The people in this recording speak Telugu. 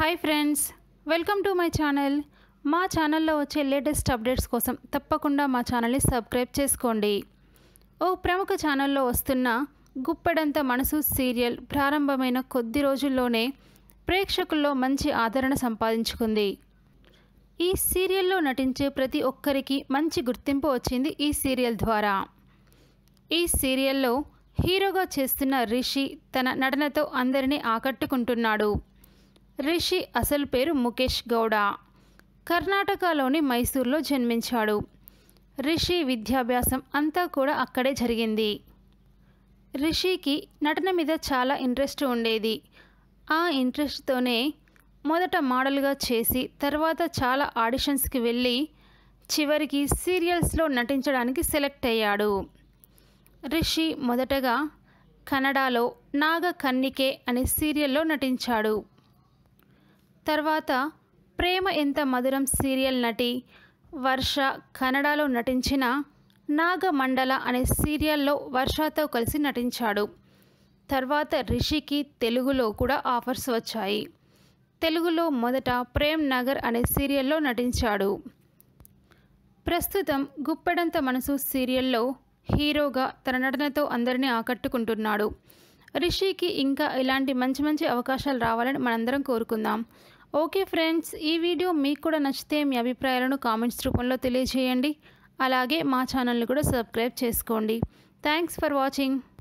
hi friends welcome to my channel మా ఛానల్లో వచ్చే లేటెస్ట్ అప్డేట్స్ కోసం తప్పకుండా మా ఛానల్ని సబ్స్క్రైబ్ చేసుకోండి ఓ ప్రముఖ ఛానల్లో వస్తున్న గుప్పెడంత మనసు సీరియల్ ప్రారంభమైన కొద్ది రోజుల్లోనే ప్రేక్షకుల్లో మంచి ఆదరణ సంపాదించుకుంది ఈ సీరియల్లో నటించే ప్రతి ఒక్కరికి మంచి గుర్తింపు వచ్చింది ఈ సీరియల్ ద్వారా ఈ సీరియల్లో హీరోగా చేస్తున్న రిషి తన నటనతో అందరినీ ఆకట్టుకుంటున్నాడు రిషి అసలు పేరు ముఖేష్ గౌడ కర్ణాటకలోని మైసూర్లో జన్మించాడు రిషి విద్యాభ్యాసం అంతా కూడా అక్కడే జరిగింది రిషికి నటన మీద చాలా ఇంట్రెస్ట్ ఉండేది ఆ ఇంట్రెస్ట్తోనే మొదట మోడల్గా చేసి తర్వాత చాలా ఆడిషన్స్కి వెళ్ళి చివరికి సీరియల్స్లో నటించడానికి సెలెక్ట్ అయ్యాడు రిషి మొదటగా కన్నడలో నాగ కన్నికే అనే సీరియల్లో నటించాడు తర్వాత ప్రేమ ఎంత మధురం సీరియల్ నటి వర్ష కన్నడలో నటించిన నాగమండల అనే సీరియల్లో వర్షతో కలిసి నటించాడు తర్వాత రిషికి తెలుగులో కూడా ఆఫర్స్ వచ్చాయి తెలుగులో మొదట ప్రేమ్ నగర్ అనే సీరియల్లో నటించాడు ప్రస్తుతం గుప్పెడంత మనసు సీరియల్లో హీరోగా తన నటనతో అందరినీ ఆకట్టుకుంటున్నాడు రిషికి ఇంకా ఇలాంటి మంచి మంచి అవకాశాలు రావాలని మనందరం కోరుకుందాం ఓకే ఫ్రెండ్స్ ఈ వీడియో మీకు కూడా నచ్చితే మీ అభిప్రాయాలను కామెంట్స్ రూపంలో తెలియజేయండి అలాగే మా ఛానల్ని కూడా సబ్స్క్రైబ్ చేసుకోండి థ్యాంక్స్ ఫర్ వాచింగ్